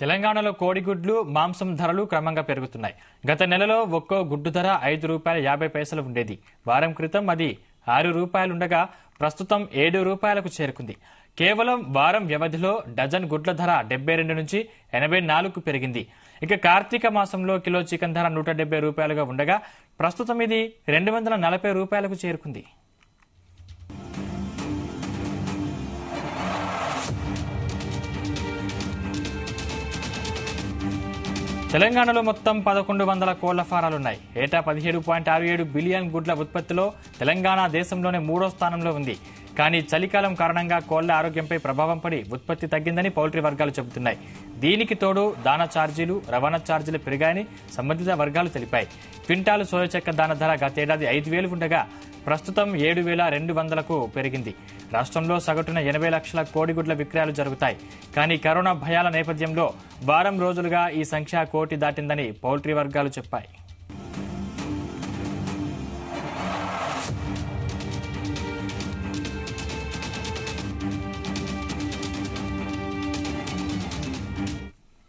తెలంగాణలో కోడిగుడ్లు మాంసం ధరలు క్రమంగా పెరుగుతున్నాయి గత నెలలో ఒక్కో గుడ్డు ధర ఐదు రూపాయల యాభై పైసలు ఉండేది వారం క్రితం అది ఆరు రూపాయలుండగా ప్రస్తుతం ఏడు రూపాయలకు చేరుకుంది కేవలం వారం వ్యవధిలో డజన్ గుడ్ల ధర డెబ్బై రెండు నుంచి ఎనభై నాలుగుకు పెరిగింది ఇక కార్తీక మాసంలో కిలో చికెన్ ధర నూట డెబ్బై రూపాయలుగా ఉండగా ప్రస్తుతం ఇది రెండు వందల నలభై రూపాయలకు చేరుకుంది తెలంగాణలో మొత్తం పదకొండు వందల కోళ్ల ఫారాలున్నాయి ఏటా పదిహేడు పాయింట్ ఆరు ఏడు బిలియన్ గుడ్ల ఉత్పత్తిలో తెలంగాణ దేశంలోనే మూడో స్థానంలో ఉంది కానీ చలికాలం కారణంగా కోళ్ల ఆరోగ్యంపై ప్రభావం పడి ఉత్పత్తి తగ్గిందని పౌల్ట్రీ వర్గాలు చెబుతున్నాయి దీనికి తోడు దానా ఛార్జీలు రవాణా ఛార్జీలు పెరిగాయని సంబంధిత వర్గాలు తెలిపాయి క్వింటాలు సోయ చెక్క దాన ధర గతేడాది ఐదు వేలు ఉండగా ప్రస్తుతం ఏడు వేల రెండు వందలకు పెరిగింది రాష్ట్రంలో సగటున ఎనభై లక్షల కోడిగుడ్ల విక్రయాలు జరుగుతాయి కానీ కరోనా భయాల నేపథ్యంలో వారం రోజులుగా ఈ సంఖ్య కోటి దాటిందని పౌల్ట్రీ వర్గాలు చెప్పాయి